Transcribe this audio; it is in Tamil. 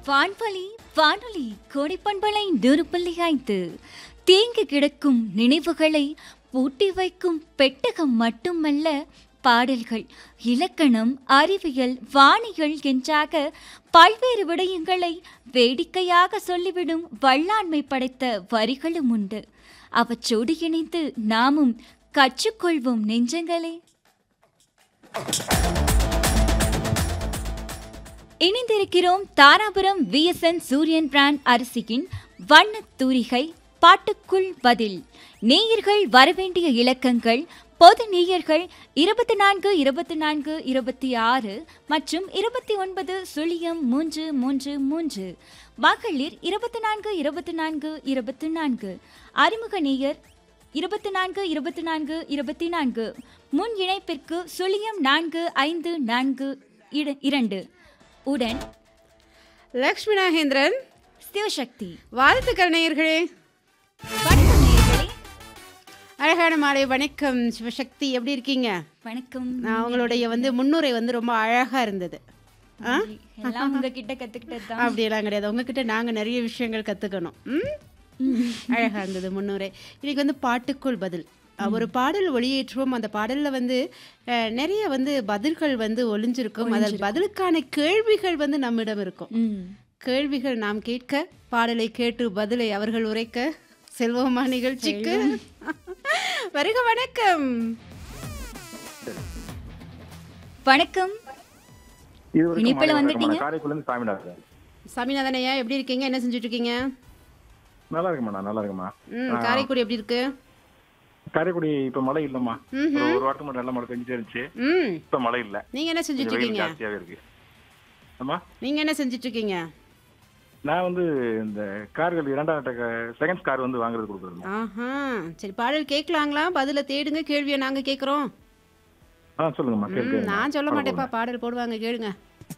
வான்வழி வானொலி கோடிப்பண்பலை நூறுபள்ளி ஐந்து தேங்கி கிடக்கும் நினைவுகளை பூட்டி வைக்கும் பெட்டகம் மட்டுமல்ல பாடல்கள் இலக்கணம் அறிவியல் வாணிகள் என்றாக பல்வேறு விடயங்களை வேடிக்கையாக சொல்லிவிடும் வல்லாண்மை படைத்த வரிகளும் உண்டு அவற்றோடு இணைந்து நாமும் கற்றுக்கொள்வோம் நெஞ்சங்களே இணைந்திருக்கிறோம் தாராபுரம் விஎஸ்என் சூரியன் பிராண்ட் அரிசியின் வண்ணத் தூரிகை பாட்டுக்குள் பதில் நேயர்கள் வரவேண்டிய இலக்கங்கள் பொது நேயர்கள் இருபத்தி நான்கு இருபத்தி நான்கு இருபத்தி ஆறு மற்றும் இருபத்தி ஒன்பது சுழியம் மூன்று மூன்று மூன்று மகளிர் இருபத்தி நான்கு இருபத்தி நான்கு இருபத்தி நான்கு அறிமுக நேயர் இருபத்தி நான்கு இருபத்தி நான்கு இருபத்தி நான்கு முன் இணைப்பிற்கு சுழியம் நான்கு ஐந்து நான்கு இட- இரண்டு உடன் லக்ஷ்மி நாகேந்திரன் சிவசக்தி வாழ்த்துக்கள் நேயர்களே வணக்கம் நேயர்களே. அழகான மாலை வணக்கம் சிவசக்தி எப்படி இருக்கீங்க வணக்கம் நான் உங்களுடைய வந்து முன்னுரை வந்து ரொம்ப அழகா இருந்தது ஆ எல்லாம் உங்ககிட்ட கத்துக்கிட்டது தான் அப்படியெல்லாம் கிடையாது உங்ககிட்ட நாங்க நிறைய விஷயங்கள் கத்துக்கணும் ம்? அழகா இருந்தது முன்னுரை இன்னைக்கு வந்து பாட்டுக்குள் பதில் அஹ், ஒரு பாடல் ஒளியேற்றுவோம் அந்த பாடல்ல வந்து அஹ், நிறைய வந்து பதில்கள் வந்து ஒளிஞ்சிருக்கும் அதில் பதிலுக்கான கேள்விகள் வந்து நம்மிடம் இருக்கும் ம். கேள்விகள் நாம் கேட்க பாடலை கேட்டு பதிலை அவர்கள் உரைக்க செல்வமா நிகழ்ச்சிக்கு வருக வணக்கம் வணக்கம் இது வரைக்கும் இனிப்புல மாலை வந்துட்டீங்க? வணக்கம். காரைக்குடில இருந்து சாமிநாதன் சாமிநாதன் ஐயா எப்படி இருக்கீங்க என்ன செஞ்சுட்டு இருக்கீங்க நல்லா இருக்குமா நல்லா இருக்குமா ம் காரைக்குடி எப்படி இருக்கு காரைக்குடி இப்ப மழை இல்லம்மா ம்ஹும். ஒரு ஒரு வாரத்துக்கு முன்னாடி நல்ல மழை பெஞ்சிட்டே இருந்துச்சு ம் இப்ப மழை இல்ல நீங்க என்ன செஞ்சுட்டு கொஞ்சம் வெயில் இருக்கீங்க ஜாஸ்தியாவே இருக்கு ஆமா நீங்க என்ன செஞ்சுட்டு இருக்கீங்க நான் வந்து இந்த கார்கள் இரண்டாம் செகண்ட் கார் வந்து வாங்குறது கொடுக்குறேன் ஆஹா சரி பாடல் கேட்கலாங்களா பதில தேடுங்க கேள்வியை நாங்க கேட்குறோம் ஆ சொல்லுங்கம்மா கேள்வி நான் சொல்ல மாட்டேப்பா பாடல் போடுவாங்க கேளுங்க